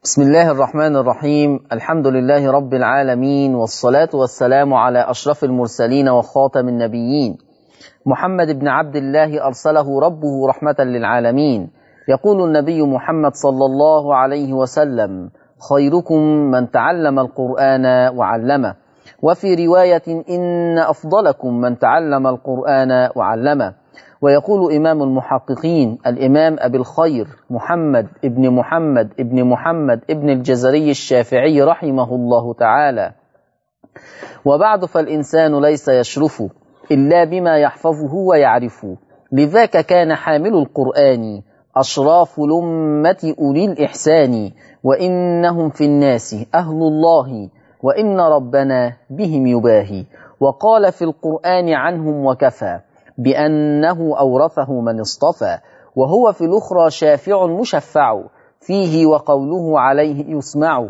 بسم الله الرحمن الرحيم الحمد لله رب العالمين والصلاة والسلام على أشرف المرسلين وخاتم النبيين محمد بن عبد الله أرسله ربه رحمة للعالمين يقول النبي محمد صلى الله عليه وسلم خيركم من تعلم القرآن وعلمه وفي رواية إن أفضلكم من تعلم القرآن وعلمه ويقول إمام المحققين الإمام أبي الخير محمد ابن محمد ابن محمد ابن الجزري الشافعي رحمه الله تعالى وبعد فالإنسان ليس يشرف إلا بما يحفظه ويعرف لذاك كان حامل القرآن أشراف الأمة أولي الإحسان وإنهم في الناس أهل الله وإن ربنا بهم يباهي وقال في القرآن عنهم وكفى بأنه أورثه من اصطفى وهو في الأخرى شافع مشفع فيه وقوله عليه يسمع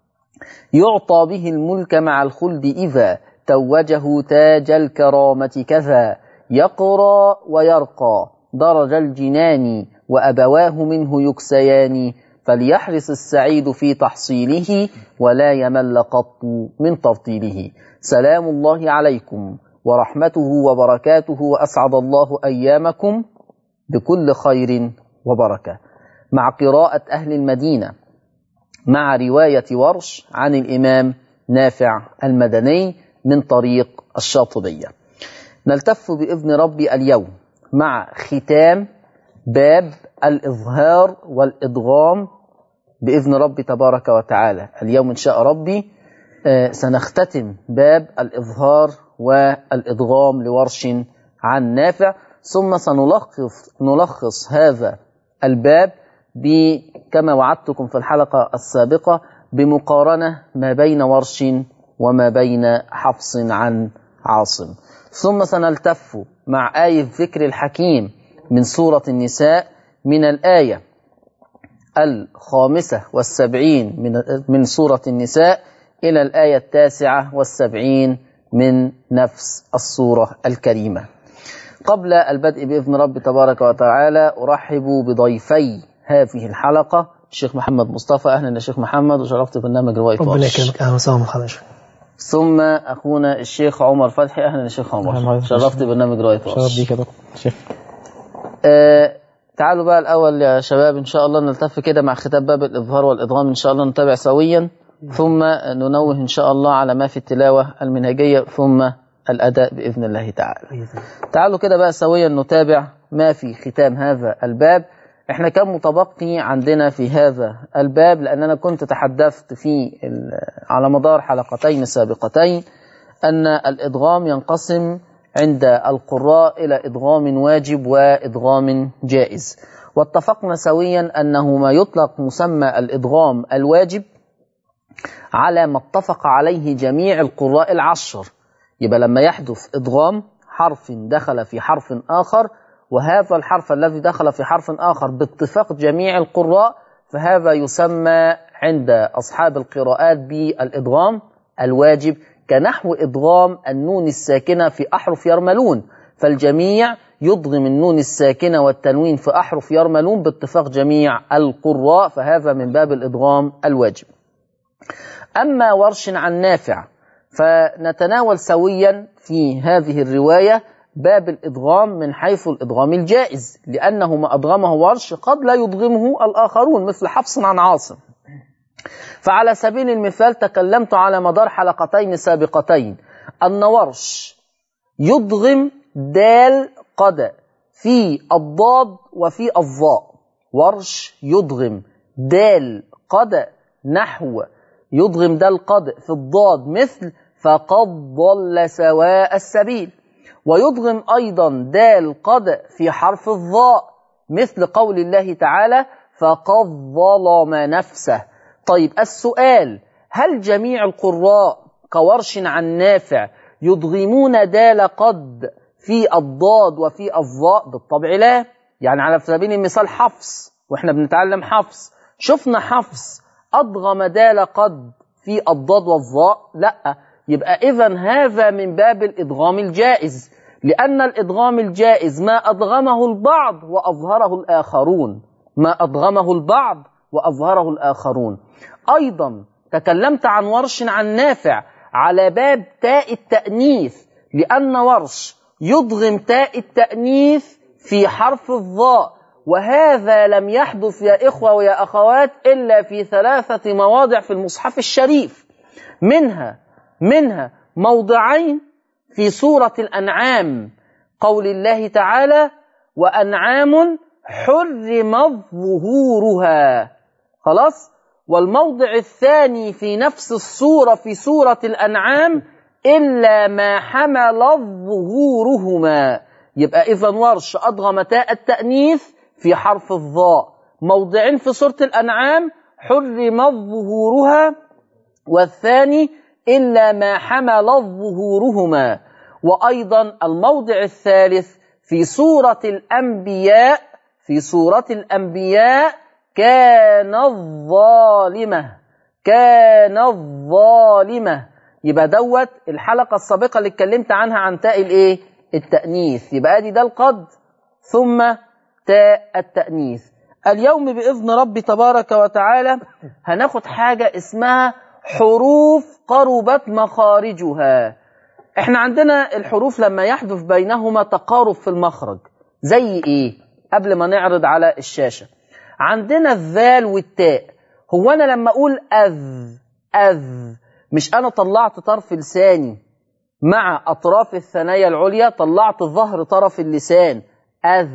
يعطى به الملك مع الخلد إذا توجه تاج الكرامة كذا يقرى ويرقى درج الجنان وأبواه منه يكسيان فليحرص السعيد في تحصيله ولا يمل قط من ترتيله سلام الله عليكم ورحمته وبركاته وأسعد الله أيامكم بكل خير وبركة مع قراءة أهل المدينة مع رواية ورش عن الإمام نافع المدني من طريق الشاطبية نلتف بإذن ربي اليوم مع ختام باب الإظهار والإدغام بإذن ربي تبارك وتعالى اليوم إن شاء ربي سنختتم باب الإظهار والإدغام لورش عن نافع ثم سنلخص نلخص هذا الباب كما وعدتكم في الحلقة السابقة بمقارنة ما بين ورش وما بين حفص عن عاصم ثم سنلتف مع آية الذكر الحكيم من سورة النساء من الآية الخامسة والسبعين من, من سورة النساء إلى الآية التاسعة والسبعين من نفس الصورة الكريمة قبل البدء بإذن رب تبارك وتعالى أرحب بضيفي هذه الحلقة الشيخ محمد مصطفى أهلا يا شيخ محمد وشرفت برنامج رواية ربنا ورش يكرمك اهلا وسهلا بحضرتك ثم أخونا الشيخ عمر فتحي أهلا يا شيخ أهلا عمر بك. شرفت برنامج رواية شرف ورش بيك يا دكتور شيخ آه تعالوا بقى الأول يا شباب إن شاء الله نلتف كده مع ختام باب الإظهار والإدغام إن شاء الله نتابع سويا ثم ننوه إن شاء الله على ما في التلاوة المنهجية ثم الأداء بإذن الله تعالى تعالوا كده بقى سويا نتابع ما في ختام هذا الباب احنا كان متبقي عندنا في هذا الباب لأن أنا كنت تحدثت في ال- على مدار حلقتين سابقتين أن الإدغام ينقسم عند القراء إلى إدغام واجب وإدغام جائز واتفقنا سويا أنه ما يطلق مسمى الإدغام الواجب على ما اتفق عليه جميع القراء العشر يبقى لما يحدث إدغام حرف دخل في حرف آخر وهذا الحرف الذي دخل في حرف آخر باتفاق جميع القراء فهذا يسمى عند أصحاب القراءات بالإدغام الواجب كنحو إدغام النون الساكنة في أحرف يرملون فالجميع يضغم النون الساكنة والتنوين في أحرف يرملون باتفاق جميع القراء فهذا من باب الإدغام الواجب أما ورش عن نافع فنتناول سويا في هذه الرواية باب الإدغام من حيث الإدغام الجائز لأنه ما أدغمه ورش قد لا يدغمه الآخرون مثل حفص عن عاصم فعلى سبيل المثال تكلمت على مدار حلقتين سابقتين أن ورش يدغم دال قد في الضاد وفي الظاء ورش يدغم دال قد نحو يدغم دال قد في الضاد مثل فقد ضل سواء السبيل ويدغم أيضا دال قد في حرف الظاء مثل قول الله تعالى فقد ظلم نفسه طيب السؤال هل جميع القراء كورش عن نافع يدغمون دال قد في الضاد وفي الظاء بالطبع لا يعني على سبيل المثال حفص واحنا بنتعلم حفص شفنا حفص أدغم دال قد في الضاد والظاء لا يبقى إذا هذا من باب الإدغام الجائز لأن الإدغام الجائز ما أدغمه البعض وأظهره الآخرون ما أدغمه البعض وأظهره الآخرون أيضا تكلمت عن ورش عن نافع على باب تاء التأنيث لأن ورش يضغم تاء التأنيث في حرف الظاء وهذا لم يحدث يا إخوة ويا أخوات إلا في ثلاثة مواضع في المصحف الشريف منها منها موضعين في سورة الأنعام قول الله تعالى وأنعام حرمت ظهورها خلاص والموضع الثاني في نفس السورة في سورة الأنعام إلا ما حملت ظهورهما يبقى إذا ورش أضغم تاء التأنيث في حرف الظاء موضعين في سورة الأنعام حرمت ظهورها والثاني إلا ما حملت ظهورهما وأيضا الموضع الثالث في سورة الأنبياء في سورة الأنبياء كانت ظالمة كانت ظالمة يبقى دوت الحلقة السابقة اللي اتكلمت عنها عن تاء الايه التأنيث يبقى ادي ده القد ثم تاء التأنيث اليوم بإذن ربي تبارك وتعالى هناخد حاجة اسمها حروف قربت مخارجها احنا عندنا الحروف لما يحدث بينهما تقارب في المخرج زي ايه قبل ما نعرض على الشاشة عندنا الذال والتاء هو انا لما اقول اذ اذ مش انا طلعت طرف لساني مع اطراف الثنايا العليا طلعت ظهر طرف اللسان اذ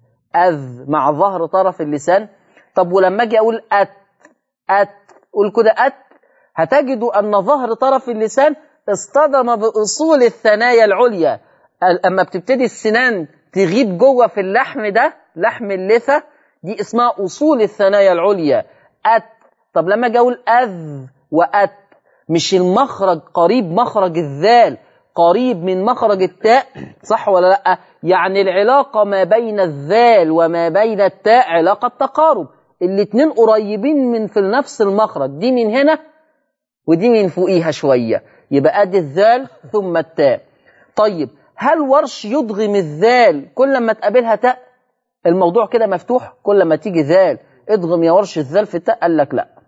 اذ مع ظهر طرف اللسان طب ولما اجي اقول ات ات قول كده ات هتجدوا ان ظهر طرف اللسان اصطدم باصول الثنايا العليا اما بتبتدي السنان تغيب جوه في اللحم ده لحم اللثه دي اسمها اصول الثنايا العليا ات طب لما اجي اقول اذ وات مش المخرج قريب مخرج الذال قريب من مخرج التاء صح ولا لا يعني العلاقة ما بين الذال وما بين التاء علاقة تقارب الاتنين قريبين من في نفس المخرج دي من هنا ودي من فوقيها شوية يبقى ادي الذال ثم التاء طيب هل ورش يضغم الذال كل ما تقابلها تاء الموضوع كده مفتوح كل ما تيجي ذال اضغم يا ورش الذال في التاء قال لك لا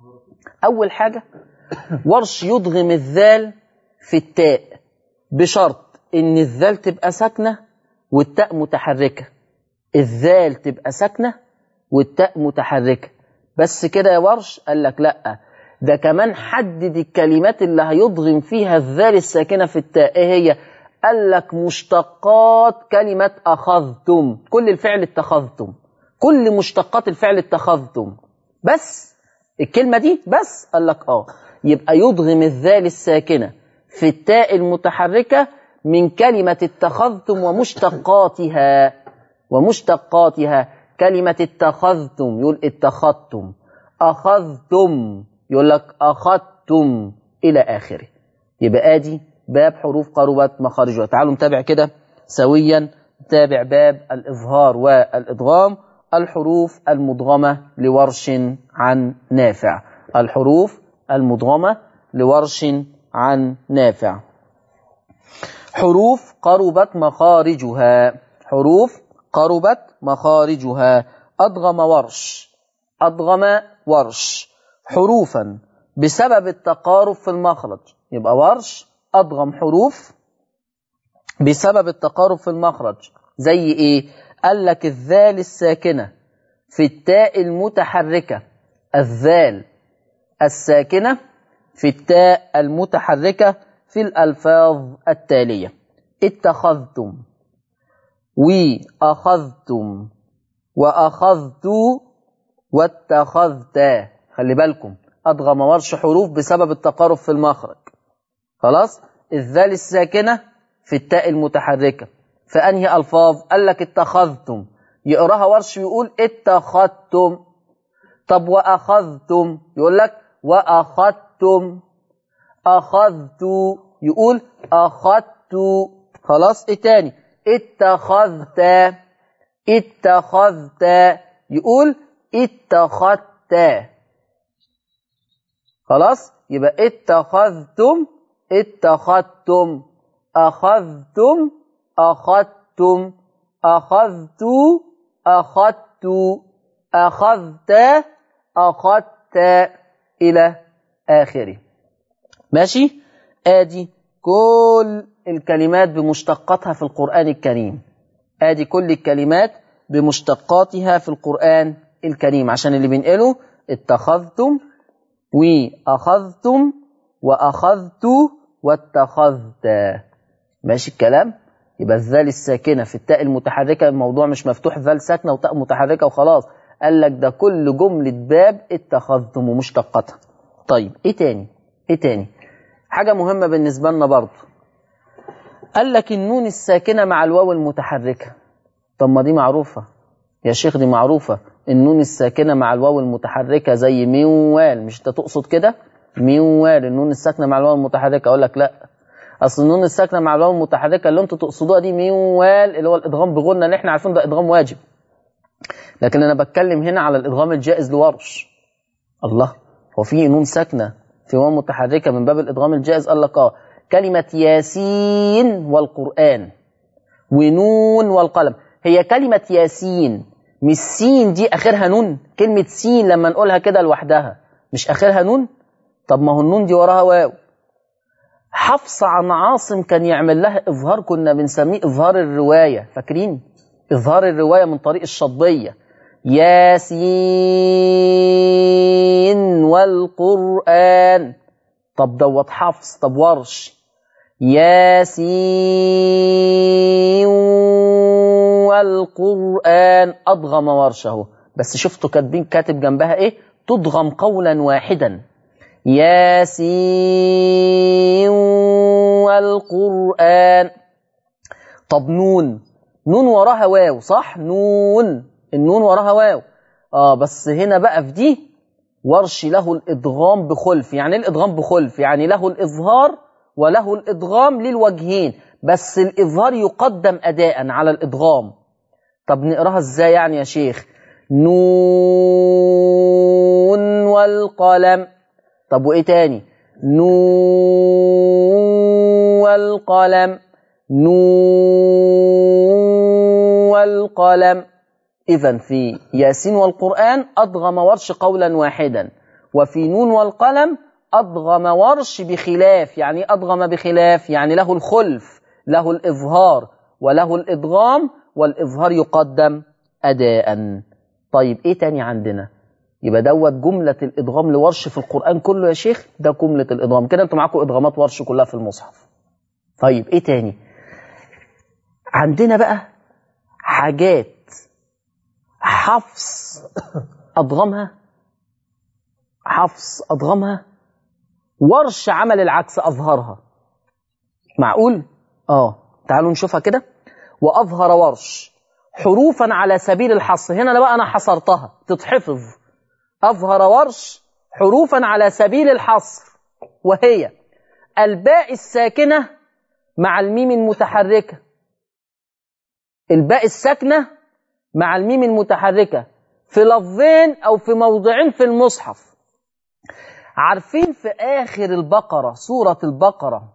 اول حاجة ورش يضغم الذال في التاء بشرط ان الذال تبقى ساكنة والتاء متحركة الذال تبقى ساكنة والتاء متحركة بس كده يا ورش قال لك لا ده كمان حدد الكلمات اللي هيضغم فيها الذال الساكنة في التاء ايه هي قال لك مشتقات كلمة أخذتم كل الفعل اتخذتم كل مشتقات الفعل اتخذتم بس الكلمة دي بس قال لك اه يبقى يضغم الذال الساكنة في التاء المتحركة من كلمة اتخذتم ومشتقاتها ومشتقاتها كلمة اتخذتم يقول اتخذتم أخذتم يقول لك أخذتم إلى آخره يبقى آدي باب حروف قربت مخارجها تعالوا نتابع كده سويا نتابع باب الإظهار والإدغام الحروف المدغمة لورش عن نافع الحروف المدغمة لورش عن نافع حروف قربت مخارجها حروف قربت مخارجها أدغم ورش أدغم ورش حروفا بسبب التقارب في المخرج يبقى ورش أدغم حروف بسبب التقارب في المخرج زي إيه؟ قال لك الذال الساكنة في التاء المتحركة الذال الساكنة في التاء المتحركة في الألفاظ التالية اتخذتم وأخذتم وأخذت واتخذت خلي بالكم أضغم ورش حروف بسبب التقارب في المخرج خلاص الذال الساكنة في التاء المتحركة في أنهي ألفاظ قال لك اتخذتم يقراها ورش يقول اتخذتم طب وأخذتم يقول لك وأخذتم أخذت يقول أخذت خلاص ايه تاني اتخذت اتخذت يقول اتخذت خلاص يبقى اتخذتم اتخذتم أخذتم أخذتم أخذت أخذت أخذت أخذت إلى آخره ماشي آدي كل الكلمات بمشتقاتها في القرآن الكريم آدي كل الكلمات بمشتقاتها في القرآن الكريم عشان اللي بينقله اتخذتم وأخذتم وأخذت واتخذت ماشي الكلام يبقى الذال الساكنة في التاء المتحركة الموضوع مش مفتوح ذال ساكنة وتاء متحركة وخلاص قال لك ده كل جملة باب اتخذتم ومشتقاتها طيب ايه تاني ايه تاني حاجة مهمة بالنسبة لنا برضه قال لك النون الساكنة مع الواو المتحركة طب ما دي معروفة يا شيخ دي معروفة النون الساكنة مع الواو المتحركة زي موال مش انت تقصد كده موال النون الساكنة مع الواو المتحركة اقول لك لا اصل النون الساكنة مع الواو المتحركة اللي انتوا تقصدوها دي موال اللي هو الادغام بغنة اللي احنا عارفين ده ادغام واجب لكن انا بتكلم هنا على الادغام الجائز لورش الله هو في نون ساكنة في واو متحركة من باب الادغام الجائز قال لك اه كلمة ياسين والقرآن ونون والقلم هي كلمة ياسين مش سين دي آخرها نون كلمة سين لما نقولها كده لوحدها مش آخرها نون طب ما هو النون دي وراها واو حفص عن عاصم كان يعمل لها إظهار كنا بنسميه إظهار الرواية فاكرين إظهار الرواية من طريق الشطبية ياسين والقرآن طب دوت حفص طب ورش ياسين والقرآن أضغم ورشه بس شفتوا كاتبين كاتب جنبها إيه تضغم قولا واحدا ياسين والقرآن طب نون نون وراها واو صح نون النون وراها واو اه بس هنا بقى في دي ورش له الادغام بخلف يعني ايه الادغام بخلف يعني له الاظهار وله الادغام للوجهين بس الاظهار يقدم اداء على الادغام طب نقراها ازاي يعني يا شيخ نون والقلم طب وايه تاني نون والقلم نون والقلم إذا في ياسين والقرآن أضغم ورش قولا واحدا وفي نون والقلم أضغم ورش بخلاف يعني أضغم بخلاف يعني له الخلف له الإظهار وله الإدغام والإظهار يقدم أداء طيب إيه تاني عندنا يبقى دوت جملة الإدغام لورش في القرآن كله يا شيخ ده جملة الإدغام كده أنتوا معاكم إدغامات ورش كلها في المصحف طيب إيه تاني عندنا بقى حاجات حفص أضغمها حفص أضغمها ورش عمل العكس أظهرها معقول؟ آه تعالوا نشوفها كده وأظهر ورش حروفا على سبيل الحصر هنا بقى أنا حصرتها تتحفظ أظهر ورش حروفا على سبيل الحصر وهي الباء الساكنة مع الميم المتحركة الباء الساكنة مع الميم المتحركة في لفظين أو في موضعين في المصحف عارفين في آخر البقرة سورة البقرة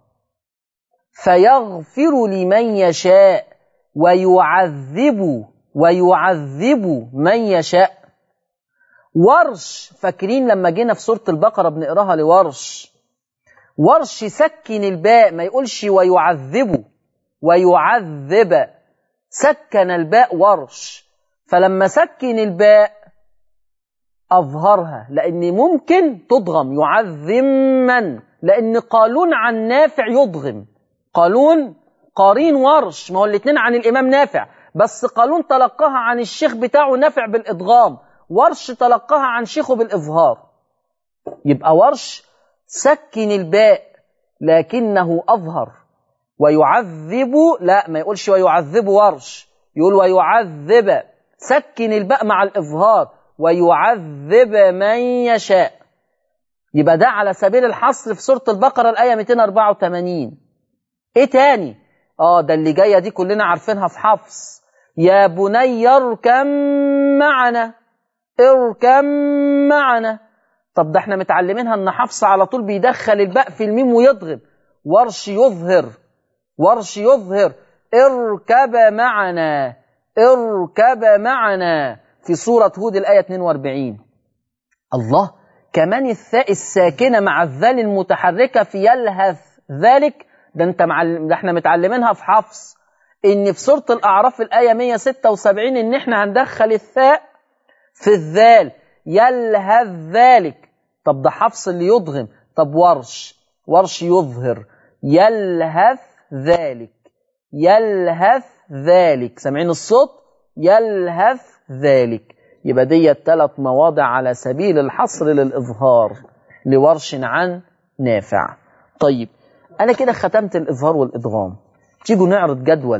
فيغفر لمن يشاء ويعذب ويعذب من يشاء ورش فاكرين لما جينا في سورة البقرة بنقراها لورش ورش سكن الباء ما يقولش ويعذب ويعذب سكن الباء ورش فلما سكن الباء أظهرها لأن ممكن تضغم يعذم من لأن قالون عن نافع يضغم قالون قارين ورش ما هو الاثنين عن الإمام نافع بس قالون تلقاها عن الشيخ بتاعه نافع بالإدغام ورش تلقاها عن شيخه بالإظهار يبقى ورش سكن الباء لكنه أظهر ويعذب لا ما يقولش ويعذب ورش يقول ويعذب سكن الباء مع الإظهار ويعذب من يشاء يبقى ده على سبيل الحصر في سورة البقرة الآية 284 إيه تاني؟ آه ده اللي جاية دي كلنا عارفينها في حفص يا بني اركم معنا اركم معنا طب ده احنا متعلمينها ان حفص على طول بيدخل الباء في الميم ويضغم ورش يظهر ورش يظهر اركب معنا اركب معنا في سورة هود الآية 42 الله كمان الثاء الساكنة مع الذال المتحركة في يلهث الساكنة مع الذال المتحركة في يلهث ذلك ده انت معل... ده احنا متعلمينها في حفص ان في سورة الاعراف الاية 176 ان احنا هندخل الثاء في الذال يلهث ذلك طب ده حفص اللي يضغم طب ورش ورش يظهر يلهث ذلك يلهث ذلك سامعين الصوت يلهث ذلك يبقى دي ثلاث مواضع على سبيل الحصر للإظهار لورش عن نافع طيب أنا كده ختمت الإظهار والإدغام تيجوا نعرض جدول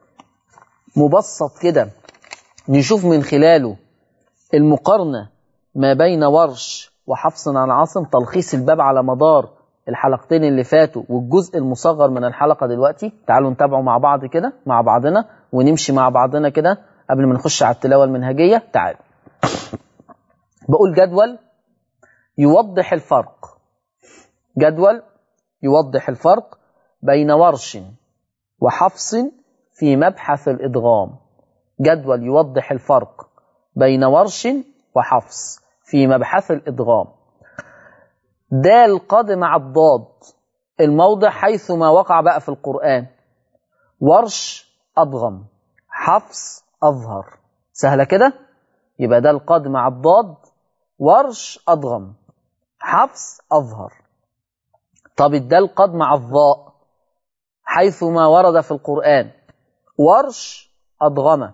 مبسط كده نشوف من خلاله المقارنة ما بين ورش وحفص عن عاصم تلخيص الباب على مدار الحلقتين اللي فاتوا والجزء المصغر من الحلقة دلوقتي تعالوا نتابعوا مع بعض كده مع بعضنا ونمشي مع بعضنا كده قبل ما نخش على التلاوة المنهجية تعالوا بقول جدول يوضح الفرق جدول يوضح الفرق بين ورش وحفص في مبحث الإدغام جدول يوضح الفرق بين ورش وحفص في مبحث الإدغام دال قد مع الضاد الموضع حيث ما وقع بقى في القرآن ورش أضغم حفص أظهر سهلة كده يبقى ده القد مع الضاد ورش أضغم حفص أظهر طب الدال قد مع الضاء حيث ما ورد في القرآن ورش أضغم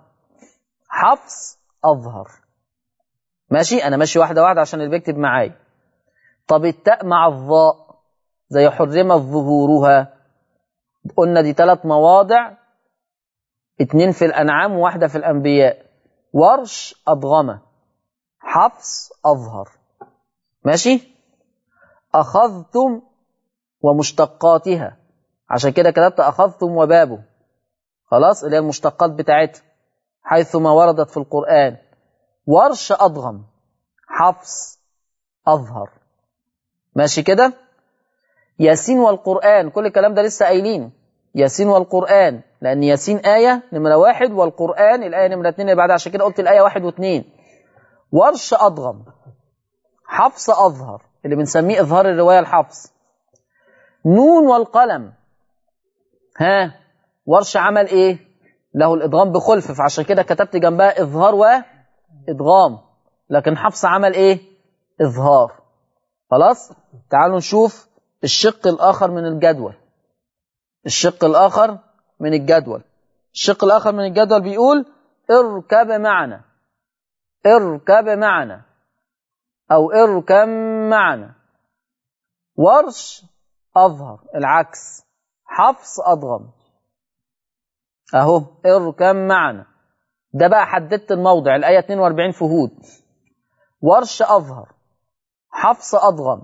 حفص أظهر ماشي أنا ماشي واحدة واحدة عشان اللي بيكتب معايا طب التاء مع الضاء زي حرمت ظهورها قلنا دي ثلاث مواضع اتنين في الأنعام وواحدة في الأنبياء ورش أضغمة حفص أظهر ماشي أخذتم ومشتقاتها عشان كده كتبت أخذتم وبابه خلاص اللي هي المشتقات بتاعتها حيث ما وردت في القرآن ورش أضغم حفص أظهر ماشي كده ياسين والقرآن كل الكلام ده لسه قايلين ياسين والقرآن لأن ياسين آية نمرة واحد والقرآن الآية نمرة اتنين اللي بعدها عشان كده قلت الآية واحد واثنين ورش أضغم حفص أظهر اللي بنسميه إظهار الرواية الحفص نون والقلم ها ورش عمل إيه له الإدغام بخلف فعشان كده كتبت جنبها إظهار وإدغام لكن حفص عمل إيه إظهار خلاص تعالوا نشوف الشق الآخر من الجدول الشق الآخر من الجدول الشق الآخر من الجدول بيقول اركب معنا اركب معنا أو اركب معنا ورش أظهر العكس حفص أضغم أهو اركب معنا ده بقى حددت الموضع الآية 42 في هود ورش أظهر حفص أضغم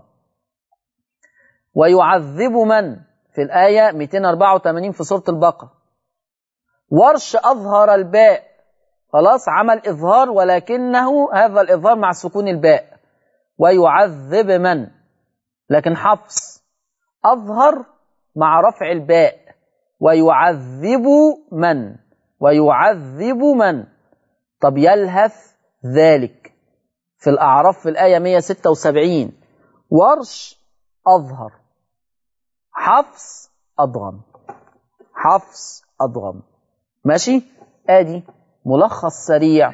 ويعذب من في الآية 284 في سورة البقرة ورش أظهر الباء خلاص عمل إظهار ولكنه هذا الإظهار مع سكون الباء ويعذب من لكن حفص أظهر مع رفع الباء ويعذب من ويعذب من طب يلهث ذلك في الأعراف في الآية 176 ورش أظهر حفص أضغم حفص أضغم ماشي آدي ملخص سريع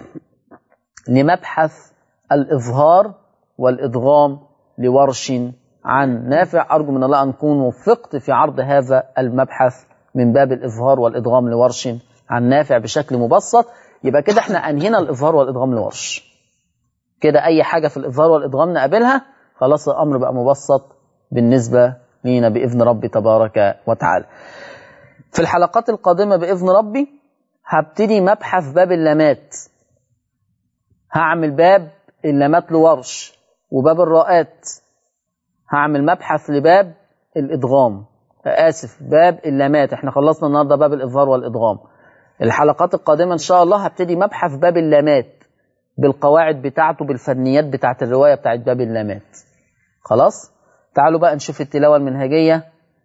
لمبحث الإظهار والإدغام لورش عن نافع أرجو من الله أن أكون وفقت في عرض هذا المبحث من باب الإظهار والإدغام لورش عن نافع بشكل مبسط يبقى كده احنا أنهينا الإظهار والإدغام لورش كده أي حاجة في الإظهار والإدغام نقابلها خلاص الأمر بقى مبسط بالنسبة لينا بإذن ربي تبارك وتعالى في الحلقات القادمة بإذن ربي هبتدي مبحث باب اللامات هعمل باب اللامات لورش وباب الراءات هعمل مبحث لباب الإدغام آسف باب اللامات احنا خلصنا النهاردة باب الإظهار والإدغام الحلقات القادمة إن شاء الله هبتدي مبحث باب اللامات بالقواعد بتاعته بالفنيات بتاعت الرواية بتاعت باب اللامات خلاص تعالوا بقى نشوف التلاوة المنهجية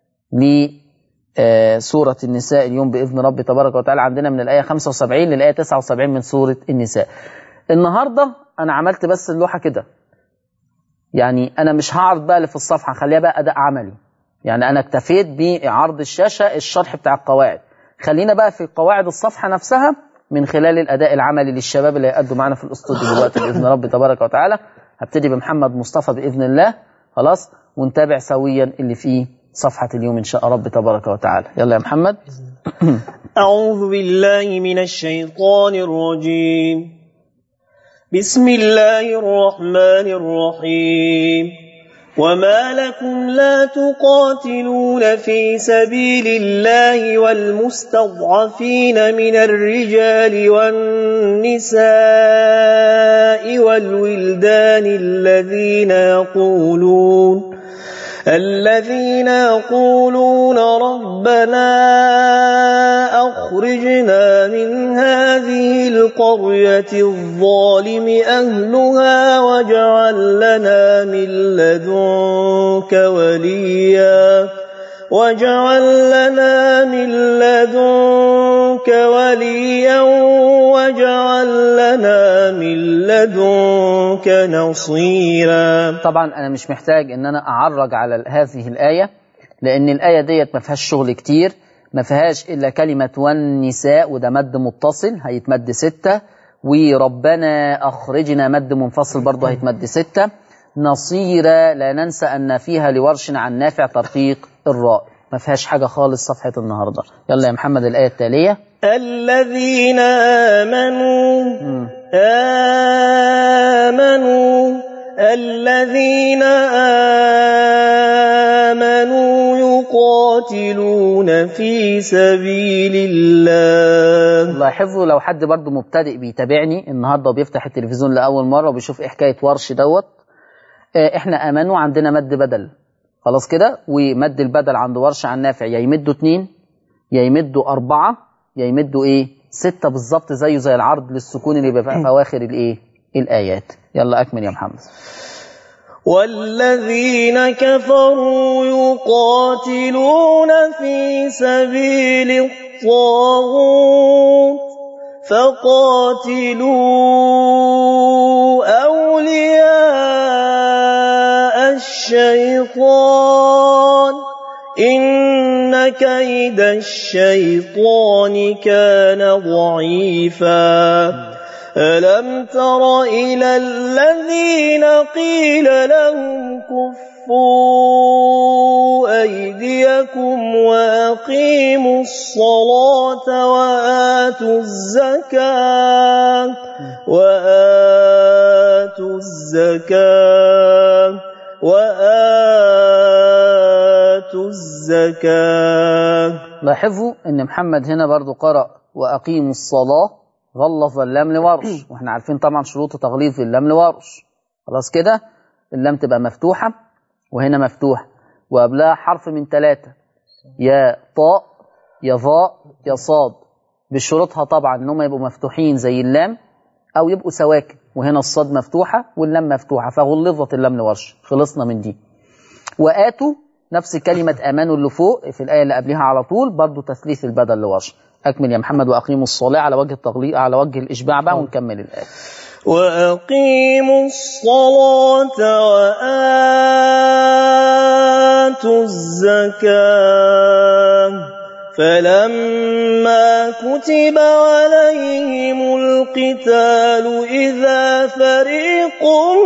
لسورة النساء اليوم بإذن رب تبارك وتعالى عندنا من الآية 75 للآية 79 من سورة النساء النهاردة أنا عملت بس اللوحة كده يعني انا مش هعرض بقى اللي في الصفحه خليها بقى اداء عملي يعني انا اكتفيت بعرض الشاشه الشرح بتاع القواعد خلينا بقى في قواعد الصفحه نفسها من خلال الاداء العملي للشباب اللي هيأدوا معانا في الاستوديو دلوقتي باذن رب تبارك وتعالى هبتدي بمحمد مصطفى باذن الله خلاص ونتابع سويا اللي فيه صفحه اليوم ان شاء رب تبارك وتعالى يلا يا محمد أعوذ بالله من الشيطان الرجيم بسم الله الرحمن الرحيم وما لكم لا تقاتلون في سبيل الله والمستضعفين من الرجال والنساء والولدان الذين يقولون الذين يقولون ربنا أخرجنا من هذه القرية الظالم أهلها واجعل لنا من لدنك وليا واجعل لنا من لدنك وليا واجعل لنا من لدنك نصيرا طبعا انا مش محتاج ان انا اعرج على هذه الايه لان الايه ديت ما فيهاش شغل كتير ما فيهاش الا كلمه والنساء وده مد متصل هيتمد ستة وربنا اخرجنا مد منفصل برضه هيتمد ستة نصيرا لا ننسى ان فيها لورش عن نافع ترقيق الراء ما فيهاش حاجه خالص صفحه النهارده يلا يا محمد الايه التاليه الذين آمنوا آمنوا الذين آمنوا يقاتلون في سبيل الله لاحظوا لو حد برضه مبتدئ بيتابعني النهارده وبيفتح التلفزيون لاول مره وبيشوف ايه حكايه ورش دوت آه، احنا امنوا عندنا مد بدل خلاص كده ومد البدل عند ورش عن نافع يا يمدوا اتنين يا يمدوا أربعة يا يمدوا إيه ستة بالظبط زيه زي العرض للسكون اللي بيبقى في أواخر الإيه الآيات يلا أكمل يا محمد والذين كفروا يقاتلون في سبيل الطاغوت فقاتلوا أولياء الشيطان إن كيد الشيطان كان ضعيفا ألم تر إلى الذين قيل لهم كفوا أيديكم وأقيموا الصلاة وآتوا الزكاة وآتوا الزكاة وآتوا الزكاة لاحظوا ان محمد هنا برضو قرأ واقيموا الصلاة غلظ اللام لورش واحنا عارفين طبعا شروط تغليظ اللام لورش خلاص كده اللام تبقى مفتوحة وهنا مفتوحة وقبلها حرف من ثلاثة يا طاء يا ظاء يا صاد بشروطها طبعا ان هم يبقوا مفتوحين زي اللام او يبقوا سواكن وهنا الصاد مفتوحة واللام مفتوحة فغلظت اللام لورش خلصنا من دي وآتوا نفس كلمة آمنوا اللي فوق في الآية اللي قبلها على طول برضو تثليث البدل لورش أكمل يا محمد وأقيموا الصلاة على وجه التغليق على وجه الإشباع بقى ونكمل الآية وأقيموا الصلاة وآتوا الزكاة فلما كتب عليهم القتال إذا فريق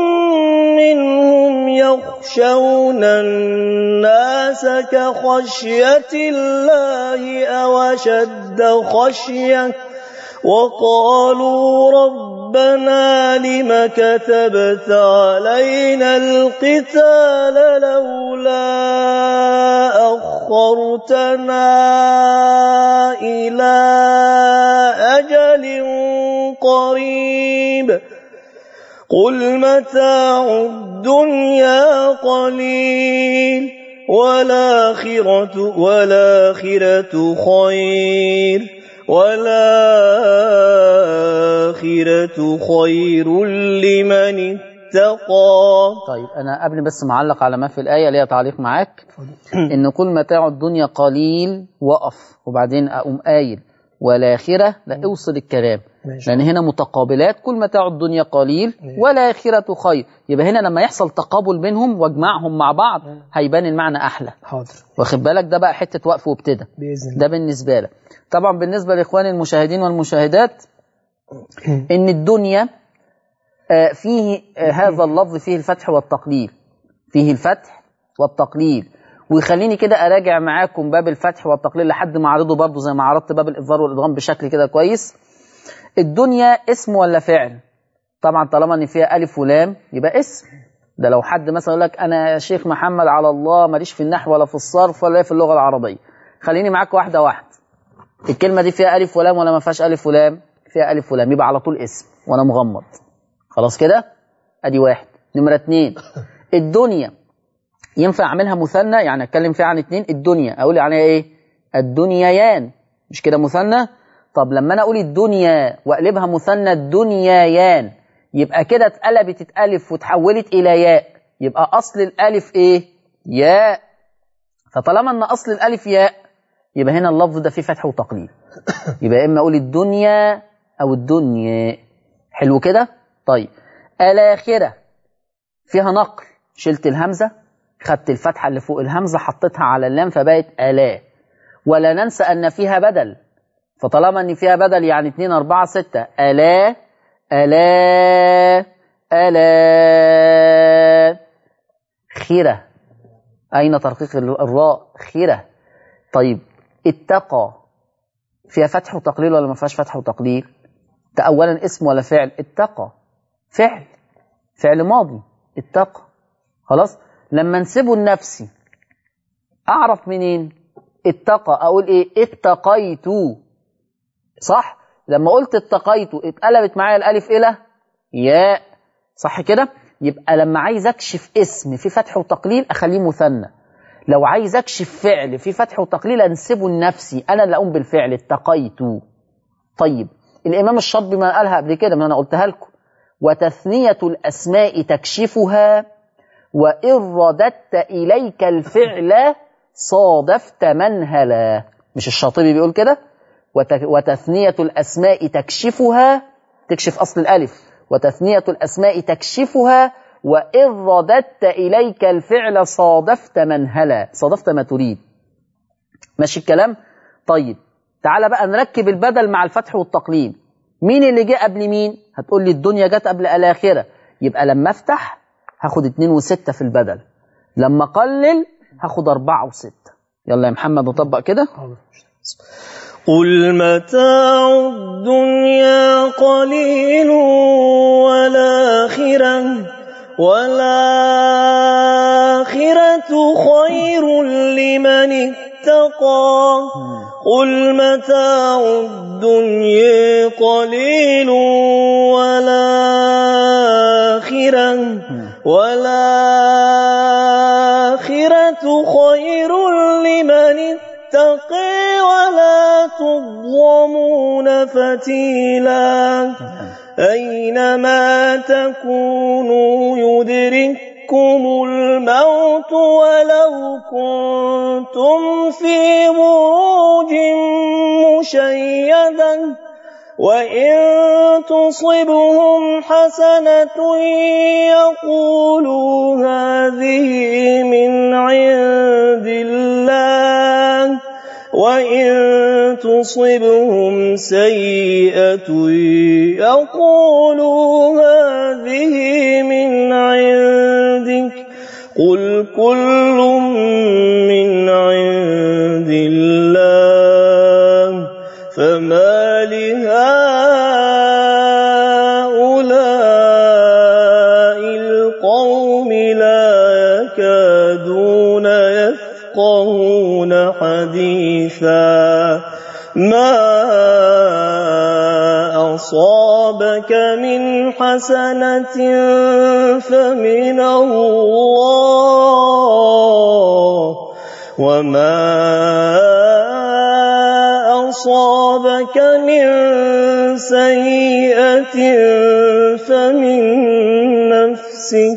منهم يخشون الناس كخشية الله أو أشد خشية وقالوا ربنا لم كتبت علينا القتال لولا أخرتنا إلى أجل قريب قل متاع الدنيا قليل والآخرة والآخرة خير والآخرة خير لمن اتقى طيب أنا قبل بس معلق على ما في الآية ليا تعليق معاك إن كل متاع الدنيا قليل وقف وبعدين أقوم قايل والآخرة لا اوصل الكلام ماشي. لأن هنا متقابلات كل متاع الدنيا قليل ماشي. والآخرة خير يبقى هنا لما يحصل تقابل بينهم واجمعهم مع بعض هيبان المعنى أحلى حاضر واخد بالك ده بقى حتة وقف وابتدى باذن الله ده بالنسبة لك طبعا بالنسبة لإخواني المشاهدين والمشاهدات إن الدنيا آه، فيه آه، هذا اللفظ فيه الفتح والتقليل فيه الفتح والتقليل ويخليني كده أراجع معاكم باب الفتح والتقليل لحد ما أعرضه برضه زي ما عرضت باب الإظهار والإدغام بشكل كده كويس الدنيا اسم ولا فعل طبعا طالما ان فيها الف ولام يبقى اسم ده لو حد مثلا يقول لك انا يا شيخ محمد على الله ماليش في النحو ولا في الصرف ولا في اللغه العربيه خليني معاك واحده واحده الكلمه دي فيها الف ولام ولا ما فيهاش الف ولام فيها الف ولام يبقى على طول اسم وانا مغمض خلاص كده ادي واحد نمره اتنين الدنيا ينفع اعملها مثنى يعني اتكلم فيها عن اتنين الدنيا اقول عليها ايه الدنيايان مش كده مثنى طب لما انا اقول الدنيا واقلبها مثنى الدنيايان يبقى كده اتقلبت اتالف وتحولت الى ياء يبقى اصل الالف ايه ياء فطالما ان اصل الالف ياء يبقى هنا اللفظ ده فيه فتح وتقليل يبقى اما اقول الدنيا او الدنيا حلو كده طيب الاخره فيها نقل شلت الهمزه خدت الفتحه اللي فوق الهمزه حطيتها على اللام فبقت الا ولا ننسى ان فيها بدل فطالما ان فيها بدل يعني 2 4 6 الا الا الا خيره اين ترقيق الراء خيره طيب اتقى فيها فتح وتقليل ولا ما فيهاش فتح وتقليل ده اولا اسم ولا فعل اتقى فعل فعل ماضي اتقى خلاص لما انسبه لنفسي اعرف منين اتقى اقول ايه اتقيت صح لما قلت اتقيت اتقلبت معايا الالف الى ياء صح كده يبقى لما عايز اكشف اسم في فتح وتقليل اخليه مثنى لو عايز اكشف فعل في فتح وتقليل انسبه لنفسي انا اللي اقوم بالفعل اتقيت طيب الامام الشاطبي ما قالها قبل كده ما انا قلتها لكم وتثنيه الاسماء تكشفها وان رددت اليك الفعل صادفت منهلا مش الشاطبي بيقول كده وت- وتثنية الأسماء تكشفها تكشف أصل الألف وتثنية الأسماء تكشفها وإن رددت إليك الفعل صادفت منهلا صادفت ما تريد ماشي الكلام طيب تعالى بقى نركب البدل مع الفتح والتقليل مين اللي جه قبل مين هتقول لي الدنيا جت قبل الآخرة يبقى لما افتح هاخد اتنين وستة في البدل لما اقلل هاخد أربعة وستة يلا يا محمد نطبق كده حاضر قل متاع الدنيا قليل والآخرة والآخرة خير لمن اتقى قل متاع الدنيا قليل والآخرة والآخرة خير لمن اتقي ولا تظلمون فتيلا أينما تكونوا يدرككم الموت ولو كنتم في بروج مشيدة وإن تصبهم حسنة يقولوا هذه من عند الله وإن تصبهم سيئة يقولوا هذه من عندك قل كل من عند الله فما لهؤلاء القوم لا يكادون يفقهون حديثا ما أصابك من حسنة فمن الله وما أصابك من سيئة فمن نفسك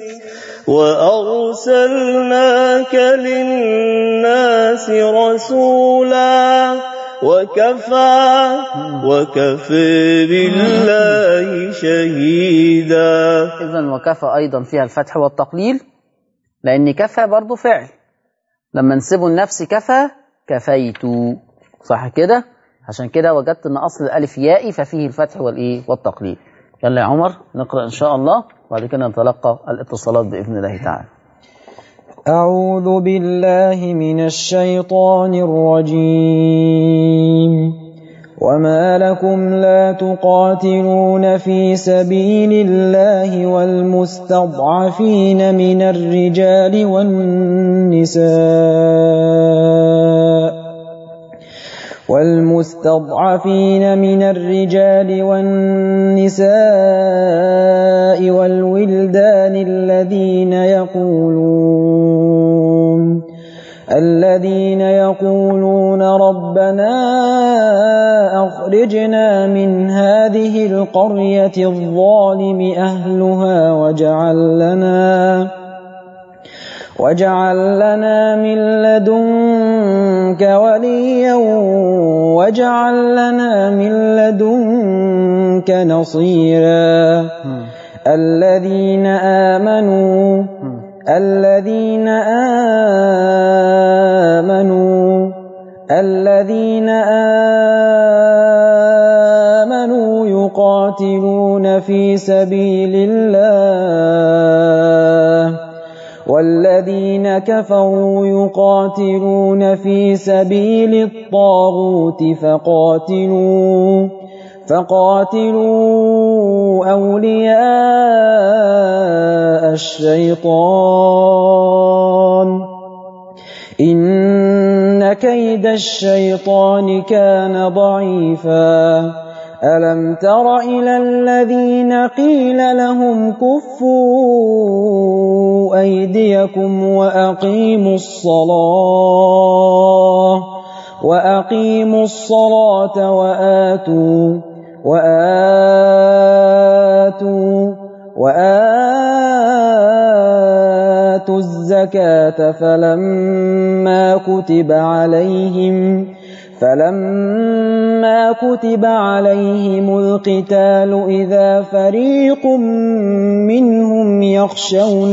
وأرسلناك للناس رسولا وكفى وكفى بالله شهيدا إذا وكفى أيضا فيها الفتح والتقليل لأن كفى برضو فعل لما نسيبه النفس كفى كفيت صح كده عشان كده وجدت ان اصل الالف يائي ففيه الفتح والايه والتقليل يلا يا عمر نقرا ان شاء الله وبعد كده نتلقى الاتصالات باذن الله تعالى أعوذ بالله من الشيطان الرجيم وما لكم لا تقاتلون في سبيل الله والمستضعفين من الرجال والنساء والمستضعفين من الرجال والنساء والولدان الذين يقولون الذين يقولون ربنا أخرجنا من هذه القرية الظالم أهلها واجعل لنا واجعل لنا من لدنك وليا واجعل لنا من لدنك نصيرا الذين آمنوا الذين آمنوا الذين آمنوا يقاتلون في سبيل الله والذين كفروا يقاتلون في سبيل الطاغوت فقاتلوا فقاتلوا أولياء الشيطان إن كيد الشيطان كان ضعيفا ألم تر إلى الذين قيل لهم كفوا أيديكم وأقيموا الصلاة وأقيموا الصلاة وآتوا وآتوا وآتوا الزكاة فلما كتب عليهم فلما كتب عليهم القتال إذا فريق منهم يخشون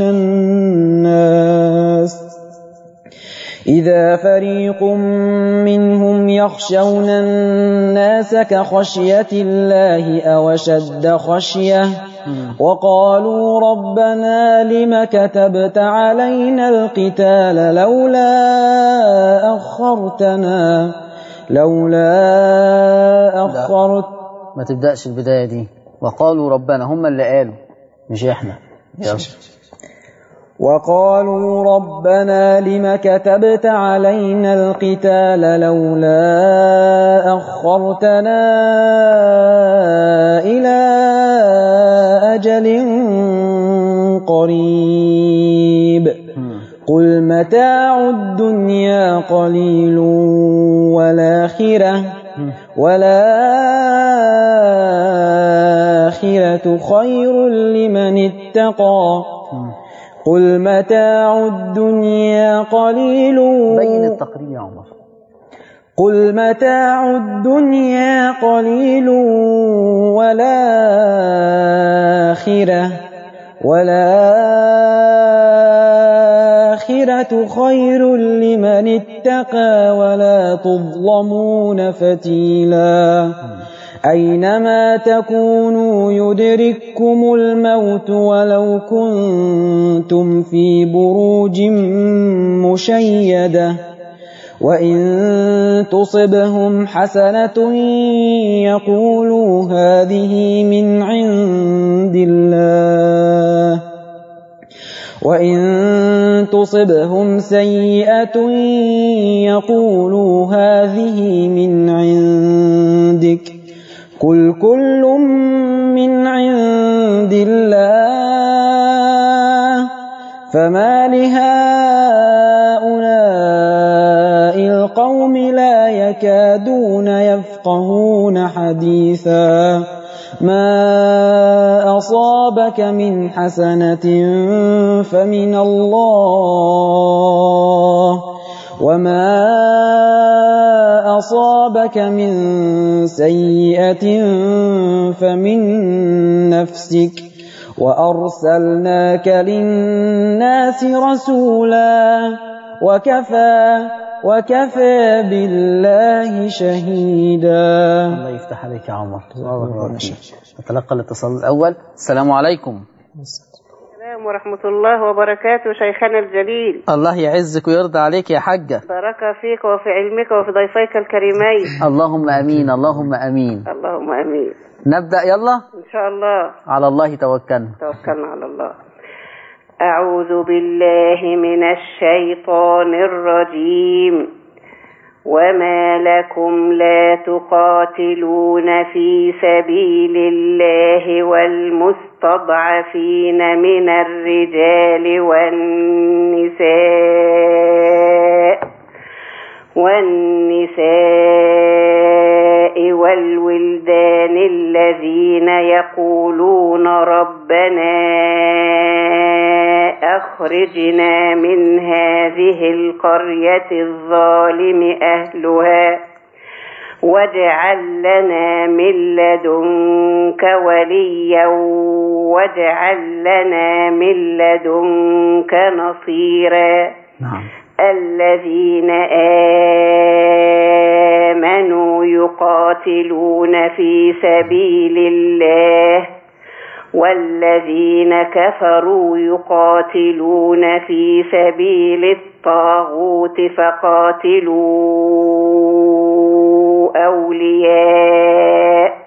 الناس إذا فريق منهم يخشون الناس كخشية الله أو شد خشية وقالوا ربنا لم كتبت علينا القتال لولا أخرتنا لولا أخرت ما تبداش البدايه دي وقالوا ربنا هم اللي قالوا مش احنا يلا وقالوا ربنا لم كتبت علينا القتال لولا أخرتنا إلى أجل قريب قل متاع الدنيا قليل والآخرة والآخرة خير لمن اتقى قل متاع الدنيا قليل بين التقرير يا عمر قل متاع الدنيا قليل والآخرة والآخرة خير لمن اتقى ولا تظلمون فتيلا أينما تكونوا يدرككم الموت ولو كنتم في بروج مشيده وإن تصبهم حسنة يقولوا هذه من عند الله وإن تصبهم سيئة يقولوا هذه من عندك قل كل من عند الله فما لهؤلاء القوم لا يكادون يفقهون حديثا ما أصابك من حسنة فمن الله وما أصابك أصابك من سيئة فمن نفسك وأرسلناك للناس رسولا وكفى وكفى بالله شهيدا الله يفتح عليك يا عمر نتلقى الاتصال الأول السلام عليكم السلام ورحمة الله وبركاته شيخنا الجليل الله يعزك ويرضى عليك يا حجة بارك فيك وفي علمك وفي ضيفيك الكريمين اللهم أمين اللهم أمين اللهم أمين نبدأ يلا إن شاء الله على الله توكلنا توكلنا على الله أعوذ بالله من الشيطان الرجيم وما لكم لا تقاتلون في سبيل الله والمستضعفين من الرجال والنساء والنساء والولدان الذين يقولون ربنا أخرجنا من هذه القرية الظالم أهلها واجعل لنا من لدنك وليا واجعل لنا من لدنك نصيرا نعم الذين آمنوا يقاتلون في سبيل الله والذين كفروا يقاتلون في سبيل الطاغوت فقاتلوا أولياء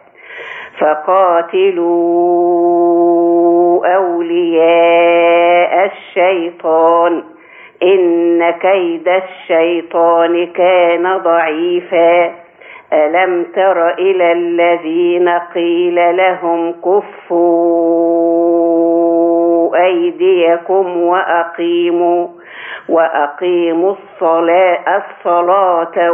فقاتلوا أولياء الشيطان إن كيد الشيطان كان ضعيفا ألم تر إلى الذين قيل لهم كفوا أيديكم وأقيموا وأقيموا الصلاة الصلاة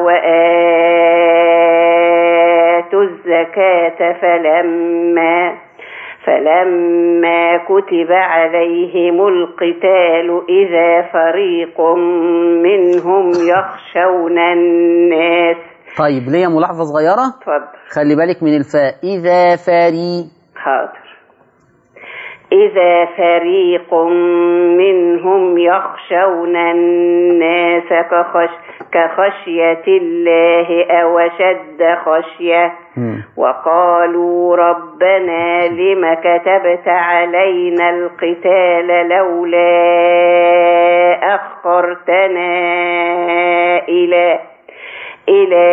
وآتوا الزكاة فلما فلما كتب عليهم القتال إذا فريق منهم يخشون الناس طيب ليا ملاحظة صغيرة اتفضل خلي بالك من الفاء إذا فري حاضر إذا فريق منهم يخشون الناس كخش كخشية الله أو شد خشية مم. وقالوا ربنا لم كتبت علينا القتال لولا أخرتنا إلى إلى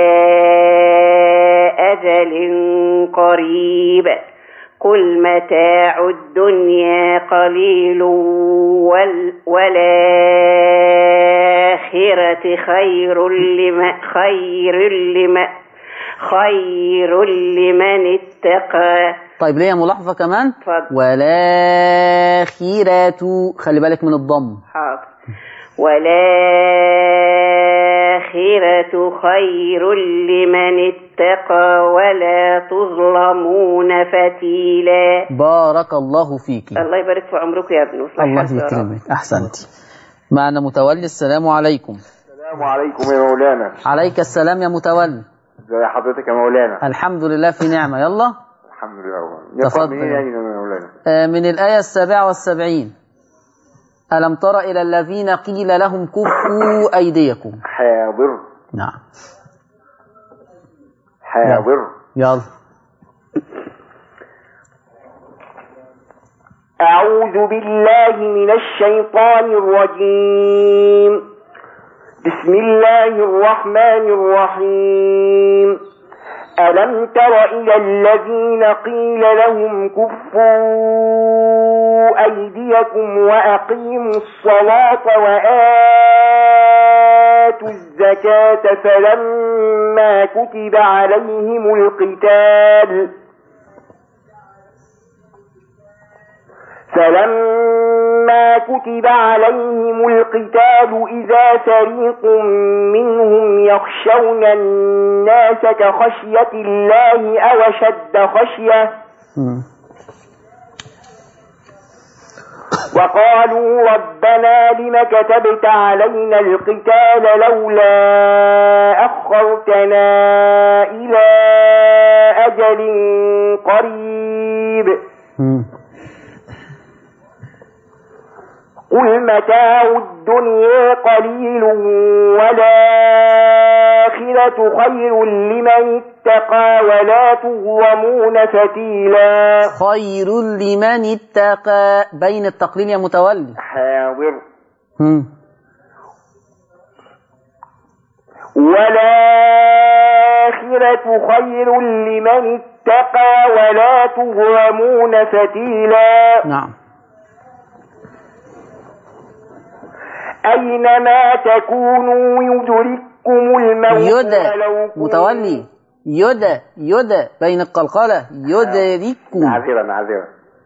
أجل قريب قل متاع الدنيا قليل وال والآخرة خير لمن خير لمن خير لمن اتقى طيب ليا ملاحظة كمان اتفضل. والآخرة خلي بالك من الضم حاضر والآخرة خير لمن اتقى ولا تظلمون فتيلا بارك الله فيك الله يبارك في عمرك يا ابن وصلح الله حالك يا رب. يكرمك أحسنت معنا متولي السلام عليكم السلام عليكم يا مولانا عليك السلام يا متولي ازي حضرتك يا مولانا الحمد لله في نعمة يلا الحمد لله نقرأ تفضل. منين يعني يا مولانا آه، من الآية السابعة والسبعين ألم تر إلى الذين قيل لهم كفوا أيديكم حاضر نعم حاضر يلا أعوذ بالله من الشيطان الرجيم بسم الله الرحمن الرحيم ألم تر إلى الذين قيل لهم كفوا أيديكم وأقيموا الصلاة وآتوا الزكاة فلما كتب عليهم القتال فلما كتب عليهم القتال إذا فريق منهم يخشون الناس كخشية الله أو شد خشية مم. وقالوا ربنا لم كتبت علينا القتال لولا أخرتنا إلى أجل قريب مم. قل متاع الدنيا قليل والآخرة خير لمن اتقى ولا تظلمون فتيلا خير لمن اتقى بين التقليل يا متولي حاضر مم. والآخرة خير لمن اتقى ولا تظلمون فتيلا نعم أينما تكونوا يدرككم الموت يد ولو كنتم- متولي يد يد بين القلقلة يدرككم معذرة معذرة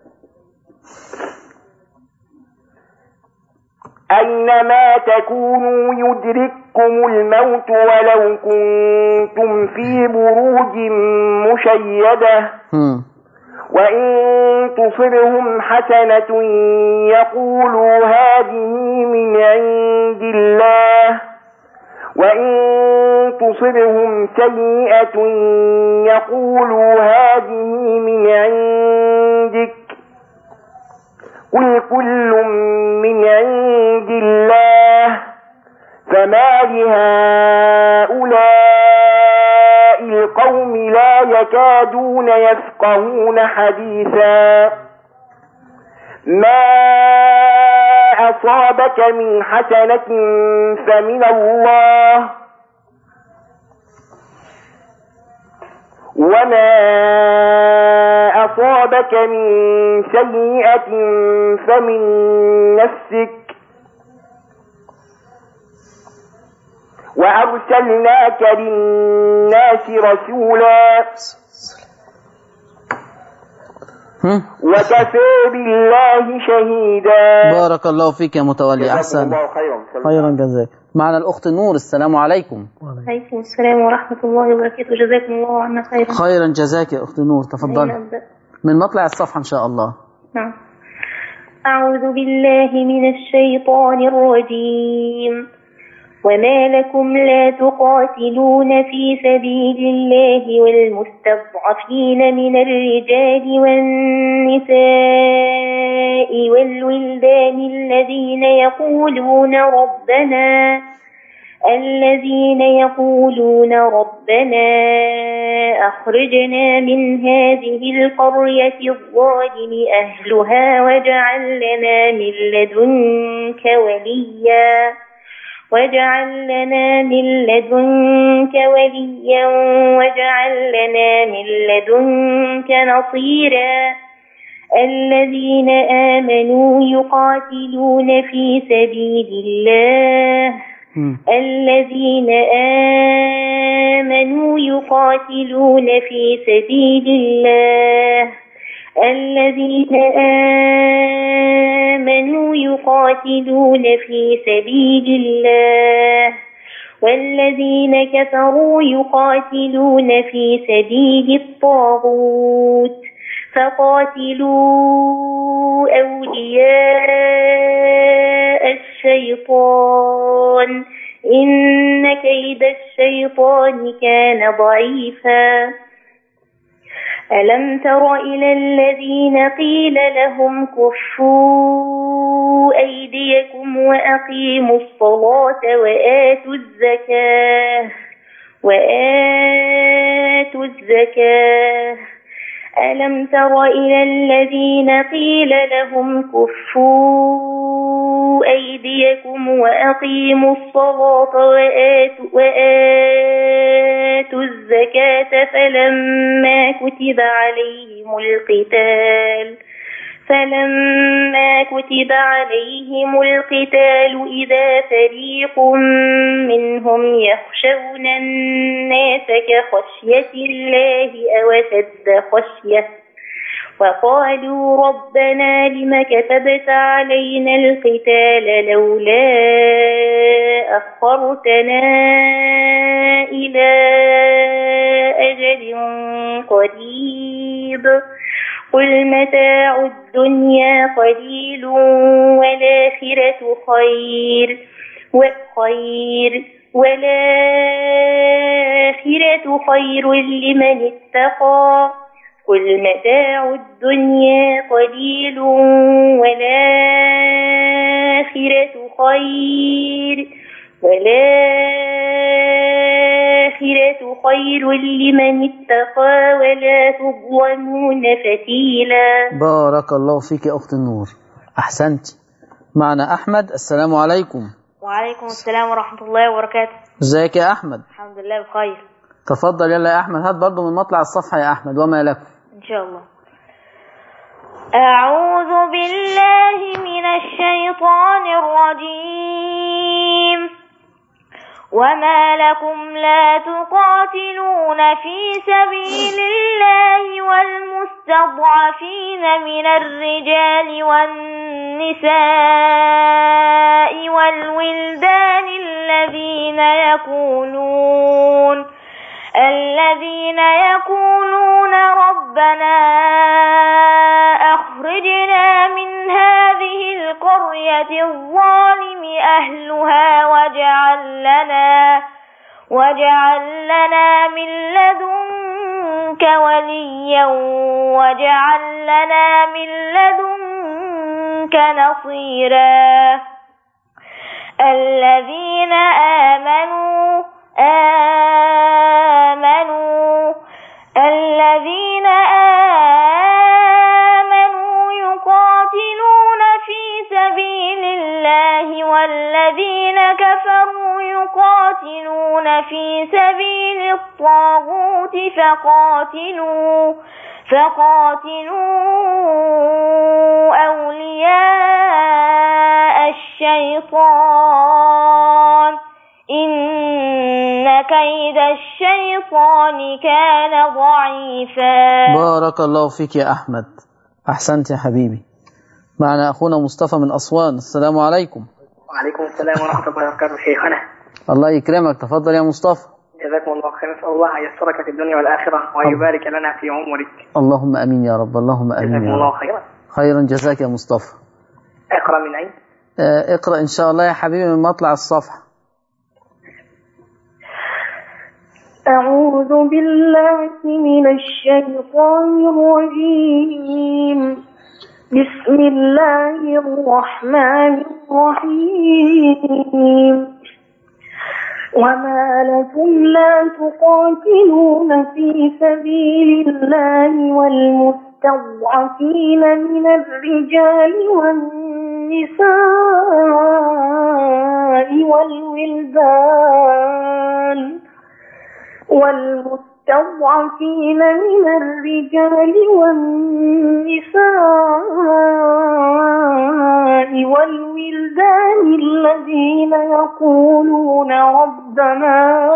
أينما تكونوا يدرككم الموت ولو كنتم في بروج مشيدة مم. وإن تصبهم حسنة يقولوا هذه من عند الله وإن تصبهم سيئة يقولوا هذه من عندك قل كل من عند الله فما لهؤلاء القوم لا يكادون يفقهون حديثا ما أصابك من حسنة فمن الله وما أصابك من سيئة فمن نفسك وأرسلناك للناس رسولا هم؟ وكفى بالله شهيدا بارك الله فيك يا متولي أحسن الله خيرا خيرا جزاك معنا الأخت نور السلام عليكم عليكم السلام ورحمة الله وبركاته جزاكم الله عنا خيرا خيرا جزاك يا أخت نور تفضلي نبدأ. من مطلع الصفحة إن شاء الله نعم أعوذ بالله من الشيطان الرجيم وما لكم لا تقاتلون في سبيل الله والمستضعفين من الرجال والنساء والولدان الذين يقولون ربنا الذين يقولون ربنا أخرجنا من هذه القرية الظالم أهلها واجعل لنا من لدنك وليا واجعل لنا من لدنك وليا واجعل لنا من لدنك نصيرا الذين آمنوا يقاتلون في سبيل الله هم. الذين آمنوا يقاتلون في سبيل الله الذين آمنوا يقاتلون في سبيل الله والذين كفروا يقاتلون في سبيل الطاغوت فقاتلوا أولياء الشيطان إن كيد الشيطان كان ضعيفا ألم تر إلى الذين قيل لهم كفوا أيديكم وأقيموا الصلاة وآتوا الزكاة وآتوا الزكاة ألم تر إلى الذين قيل لهم كفوا أيديكم وأقيموا الصلاة وآتوا, وآتوا الزكاة فلما كتب عليهم القتال فلما كتب عليهم القتال إذا فريق منهم يخشون الناس كخشية الله أو أشد خشية وقالوا ربنا لم كتبت علينا القتال لولا أخرتنا إلى أجل قريب قل متاع الدنيا قليل خير والآخرة خير لمن اتقى قل متاع الدنيا قليل والآخرة خير والآخرة خير لمن اتقى ولا تظلمون فتيلا بارك الله فيك يا أخت النور أحسنت معنا أحمد السلام عليكم وعليكم السلام ورحمة الله وبركاته ازيك يا أحمد الحمد لله بخير تفضل يلا يا أحمد هات برضو من مطلع الصفحة يا أحمد وما لكم إن شاء الله أعوذ بالله من الشيطان الرجيم وما لكم لا تقاتلون في سبيل الله والمستضعفين من الرجال والنساء والولدان الذين يقولون الذين يقولون ربنا أخرجنا من هذه القرية الظالم أهلها واجعل لنا واجعل لنا من لدنك وليا واجعل لنا من لدنك نصيرا الذين آمنوا آمنوا الذين آمنوا يقاتلون في سبيل الله والذين كفروا يقاتلون في سبيل الطاغوت فقاتلوا فقاتلوا أولياء الشيطان إن كيد الشيطان كان ضعيفا بارك الله فيك يا أحمد أحسنت يا حبيبي معنا أخونا مصطفى من أسوان السلام عليكم وعليكم السلام ورحمة الله وبركاته شيخنا الله يكرمك تفضل يا مصطفى جزاكم الله خير نسأل الله أن يسترك في الدنيا والآخرة ويبارك لنا في عمرك اللهم أمين يا رب اللهم أمين جزاكم يا الله رب خيرا خيرا جزاك يا مصطفى اقرأ من أين؟ آه، اقرأ إن شاء الله يا حبيبي من مطلع الصفحة أعوذ بالله من الشيطان الرجيم بسم الله الرحمن الرحيم وما لكم لا تقاتلون في سبيل الله والمستضعفين من الرجال والنساء والولدان والمستضعفين من الرجال والنساء والولدان الذين يقولون ربنا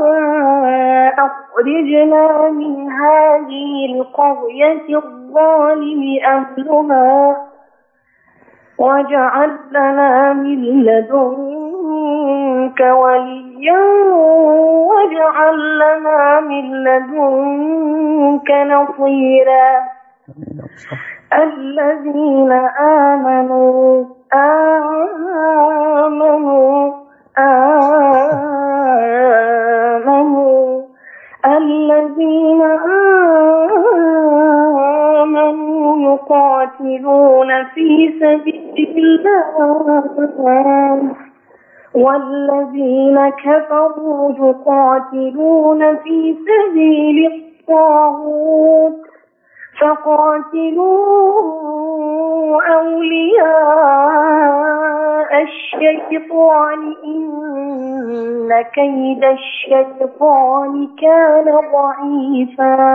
أخرجنا من هذه القرية الظالم أهلها واجعل لنا من لدنك وليا واجعل لنا من لدنك نصيرا الذين آمنوا آمنوا آمنوا الذين آمنوا يقاتلون في سبيل الله والذين كفروا يقاتلون في سبيل الطاغوت فقاتلوا أولياء الشيطان إن كيد الشيطان كان ضعيفا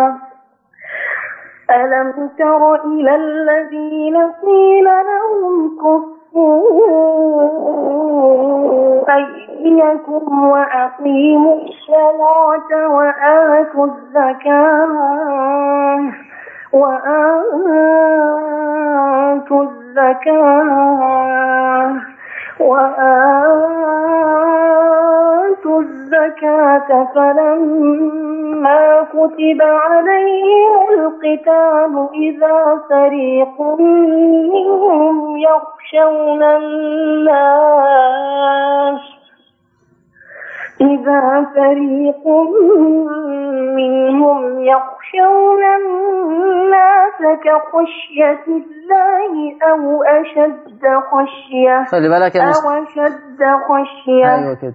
ألم تر إلى الذين قيل لهم كفوا أيديكم وأقيموا الصلاة وآتوا الزكاة وآتوا الزكاة وآتوا الزكاة فلما كتب عليهم القتال إذا فريق منهم يخشون الناس وإذا فريق منهم يخشون الناس كخشية الله أو أشد خشية خلي بالك يا مصطفى أو أشد خشية ايوه كده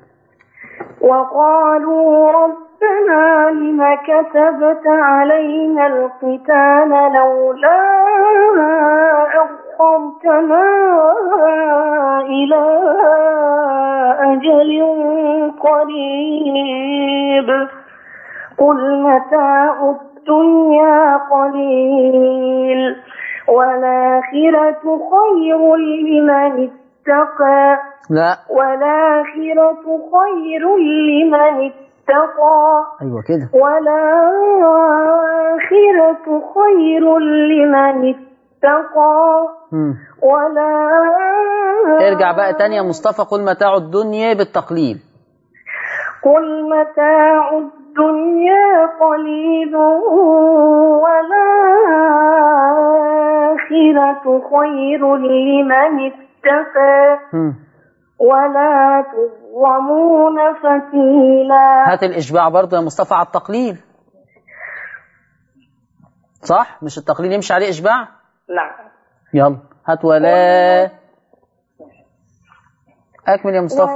وقالوا ربنا لم كتبت علينا القتال لولا أخرتنا إلى أجل قريب قل متاع الدنيا قليل والآخرة خير لمن اتقى لا والآخرة خير لمن اتقى ايوه كده والآخرة خير لمن اتقى مم. ولا ارجع بقى تاني يا مصطفى قل متاع الدنيا بالتقليل قل متاع الدنيا قليل والآخرة خير لمن اتقى مم. ولا تظلمون فتيلا هات الاشباع برضه يا مصطفى على التقليل صح مش التقليل يمشي عليه اشباع نعم يلا هات ولا اكمل يا مصطفى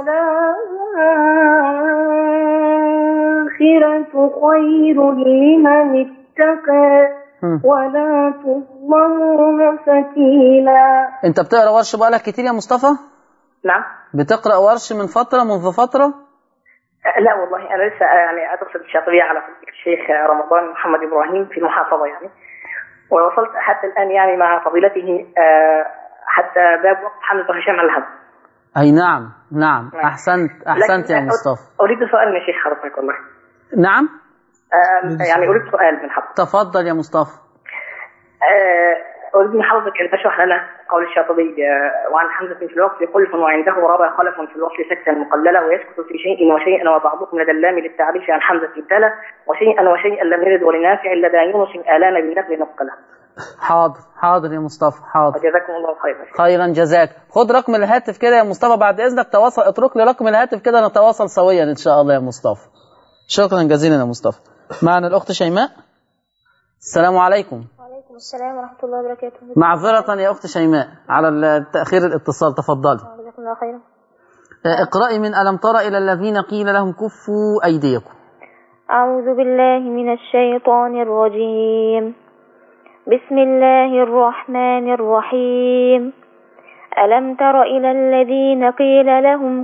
والآخرة خير لمن اتقى مم. ولا تظلمون فتيلا انت بتقرا ورش بقالك كتير يا مصطفى نعم بتقرا ورش من فتره منذ فتره آه، لا والله انا لسه آه، يعني ادرس الشاطبيه على فضيلة الشيخ آه، رمضان محمد ابراهيم في المحافظه يعني ووصلت حتى الان يعني مع فضيلته آه، حتى باب وقت حمزه هشام على الهب اي نعم نعم نعم. احسنت احسنت لكن يا أ- مصطفى اريد سؤال من الشيخ حضرتك والله نعم آه، يعني اريد سؤال من حضرتك تفضل يا مصطفى آه، أريد من حضرتك أن تشرح لنا قول الشاطبي آه، وعن حمزة في الوقت خلف وعنده رابع خلف في الوصل سكتا مقللة ويسكت في شيء وشيئا وبعضكم لدى اللام للتعريف عن حمزة ابتلى وشيئا وشيئا لم يرد ولنافع لدى يونس آلان بالنقل نقلة حاضر حاضر يا مصطفى حاضر وجزاكم الله خيرا خيرا جزاك خد رقم الهاتف كده يا مصطفى بعد اذنك تواصل اترك لي رقم الهاتف كده نتواصل سويا ان شاء الله يا مصطفى شكرا جزيلا يا مصطفى معنا الاخت شيماء السلام عليكم وعليكم السلام ورحمة الله وبركاته معذرة يا اخت شيماء على ال- تاخير الاتصال تفضلي جزاكم الله خيرا آه، اقرأي من ألم تر إلى الذين قيل لهم كفوا أيديكم أعوذ بالله من الشيطان الرجيم بسم الله الرحمن الرحيم ألم تر إلى الذين قيل لهم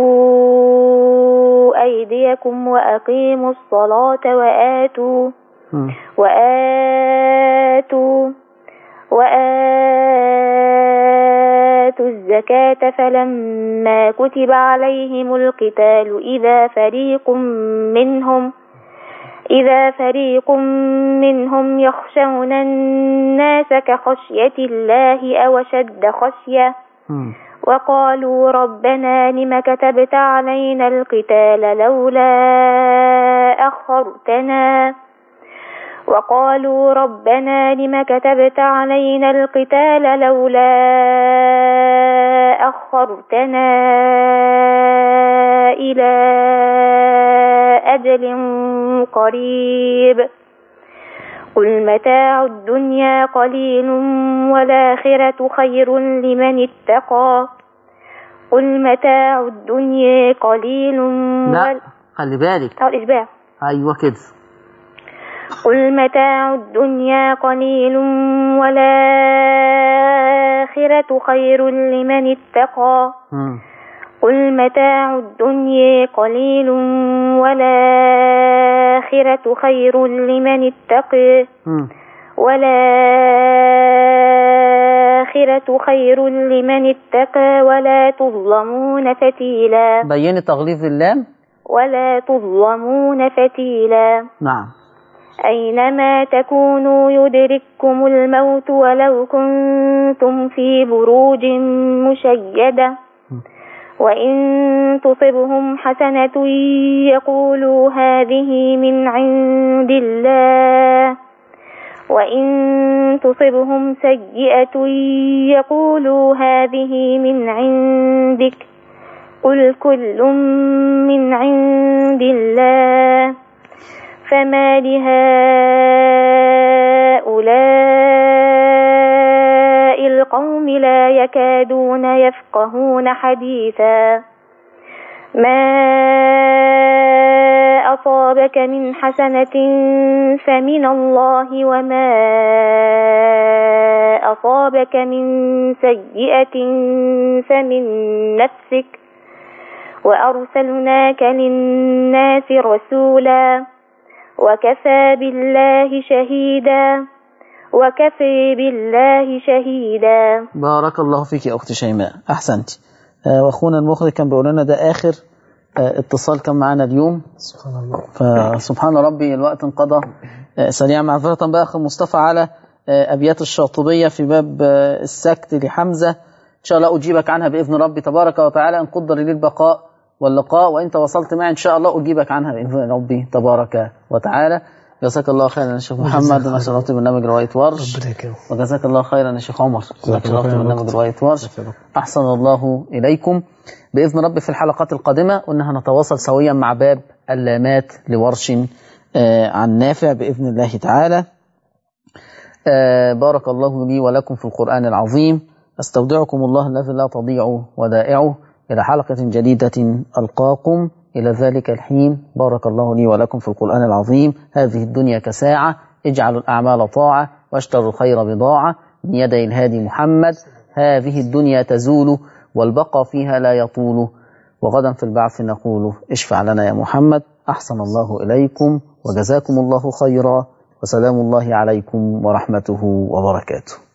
كفوا أيديكم وأقيموا الصلاة وآتوا مم. وآتوا وآتوا الزكاة فلما كتب عليهم القتال إذا فريق منهم إذا فريق منهم يخشون الناس كخشية الله أو شد خشية مم. وقالوا ربنا لم كتبت علينا القتال لولا أخرتنا وقالوا ربنا لم كتبت علينا القتال لولا أخرتنا إلى أجل قريب قل متاع الدنيا قليل والآخرة خير لمن اتقى قل متاع الدنيا قليل لا وال... خلي بالك أو الإشباع أيوة كده قل متاع الدنيا قليل والآخرة خير لمن اتقى مم. قل متاع الدنيا قليل والآخرة خير لمن اتقى مم. والآخرة خير لمن اتقى ولا تظلمون فتيلا بيني تغليظ اللام ولا تظلمون فتيلا نعم أينما تكونوا يدرككم الموت ولو كنتم في بروج مشيدة وإن تصبهم حسنة يقولوا هذه من عند الله وإن تصبهم سيئة يقولوا هذه من عندك قل كل من عند الله فما لهؤلاء القوم لا يكادون يفقهون حديثا ما أصابك من حسنة فمن الله وما أصابك من سيئة فمن نفسك وأرسلناك للناس رسولا وكفى بالله شهيدا وكفى بالله شهيدا بارك الله فيك يا أختي شيماء أحسنت آه، وأخونا المخرج كان بيقول لنا ده آخر آه، اتصال كان معانا اليوم سبحان الله فسبحان ربي الوقت انقضى آه، سريعا معذرة بقى أخي مصطفى على آه، أبيات الشاطبية في باب آه، السكت لحمزة إن شاء الله أجيبك عنها بإذن ربي تبارك وتعالى إن قدر لي البقاء واللقاء وإن تواصلت معي إن شاء الله أجيبك عنها بإذن ربي تبارك وتعالى جزاك الله خيرا يا شيخ محمد أنا شرفت برنامج رواية ورش ربنا يكرمك وجزاك الله خيرا يا شيخ عمر جزاك الله شرفت خيرا برنامج دكتور. رواية ورش جزاك الله. أحسن الله إليكم بإذن ربي في الحلقات القادمة قلنا هنتواصل سويا مع باب اللامات لورش آه، عن نافع بإذن الله تعالى آه، بارك الله لي ولكم في القرآن العظيم أستودعكم الله الذي لا تضيع ودائعه إلى حلقة جديدة ألقاكم إلى ذلك الحين بارك الله لي ولكم في القرآن العظيم هذه الدنيا كساعة اجعلوا الأعمال طاعة واشتروا الخير بضاعة من يدي الهادي محمد هذه الدنيا تزول والبقى فيها لا يطول وغدا في البعث نقول اشفع لنا يا محمد أحسن الله إليكم وجزاكم الله خيرا وسلام الله عليكم ورحمته وبركاته